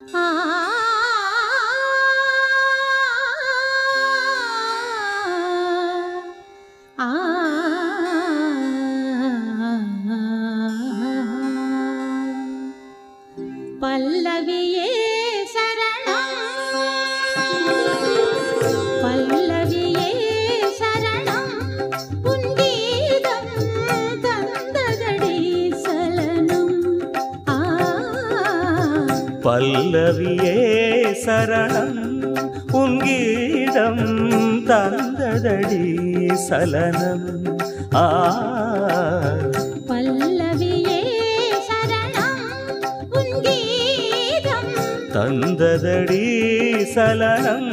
பல்லவியே சரணம் பல்லவியே சரணம் உன் கீதம் தந்ததடி சலனம் ஆ பல்லவியே சரணம் உன் கீதம் தந்ததடி சலனம் ஆ பல்லவியே சரணம் உன் கீதம் தந்ததடி சலனம்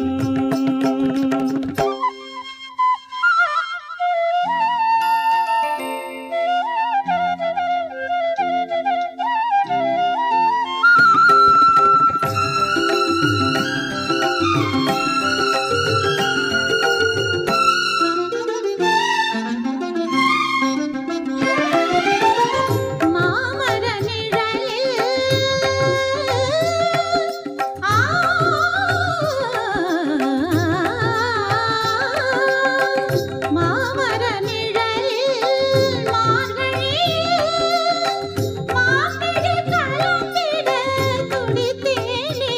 மாமர நிழலில் ஆ மாமர நிழலில் மார்கழியில் மார்கழி கலந்திட துடித்தேனே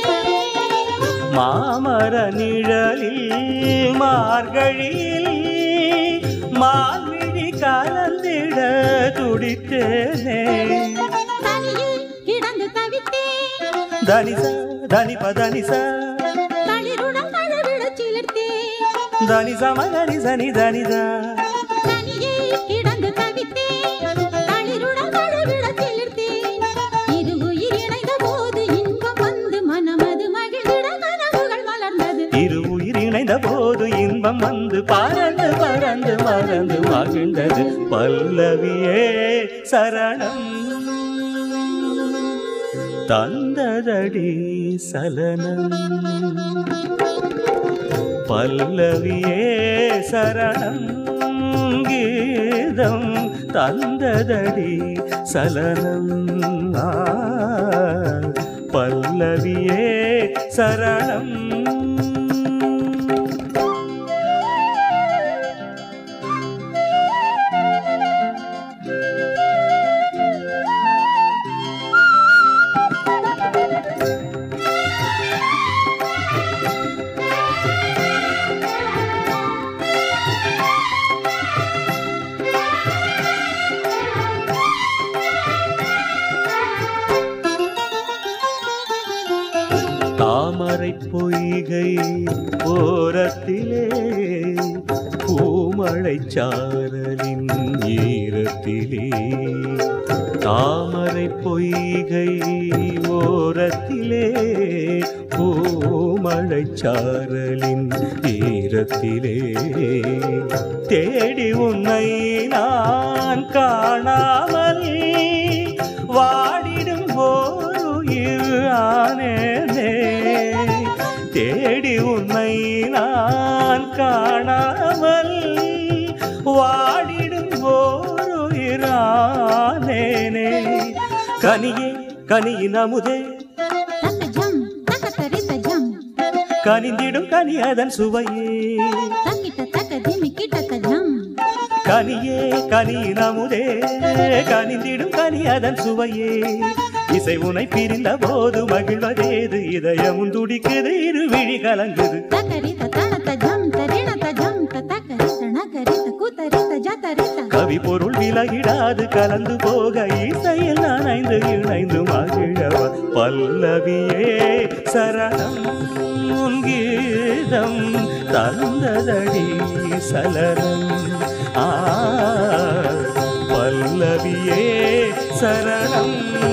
மாமர நிழலில் மார்கழியில் மார்கழி கலந்திட துடித்தேனே தனியே கிடந்து தவித்தேன் தனிச தனிப தனிச தளிருடன் தழுவிடச் சிலிர்த்தேன் தனிச மகரி சனி தனித தனியே கிடந்து தவித்தேன் தளிருடன் தழுவிடச் சிலிர்த்தேன் இரு உயிர் இணைந்த போது இன்பம் வந்து மனமது மகிழ்ந்திட கனவுகள் மலர்ந்தது இரு உயிர் இணைந்த போது இன்பம் வந்து பறந்து பறந்து மறந்து மகிழ்ந்தது பல்லவியே சரணம் தந்ததடி சலனம் பல்லவியே சரணம் கீதம் தந்ததடி சலனம் ஆ, பல்லவியே சரணம் தாமரை பொய்கை ஓரத்திலே பூமழை சாரலின் ஈரத்திலே தாமரை பொய்கை ஓரத்திலே பூமழை சாரலின் ஈரத்திலே தேடி உன்னை நான் காணாமல் வாடிடும் போருயிர் ஆனேனே தேடி உன்னை நான் காணாமல் வாடிடும் போருயிர் ஆனேனே கனியே கனியின் அமுதே தக்க ஜம் தக்க தரித்த ஜம் கனிந்திடும் கனி அதன் சுவையே தக்கிட்ட தக்க திமிக்கிட்ட ஜம் கனியே கனியின் அமுதே கனிந்திடும் கனி அதன் சுவையே இசை உனை பிரிந்த போது மகிழ்வதேது இதயமும் துடிக்குது இரு விழி கலங்குது தக்கரித்த தனத்த ஜம் தரிணத்த ஜம் தக்கரித்த நகரித்த கூத்தரித்த ஜத்தரித்த கவி பொருள் விலகிடாது கலந்து போக இசையில் நனைந்து இணைந்து மகிழவ பல்லவியே சரணம் உன் கீதம் தந்ததடி சலனம் ஆ பல்லவியே சரணம்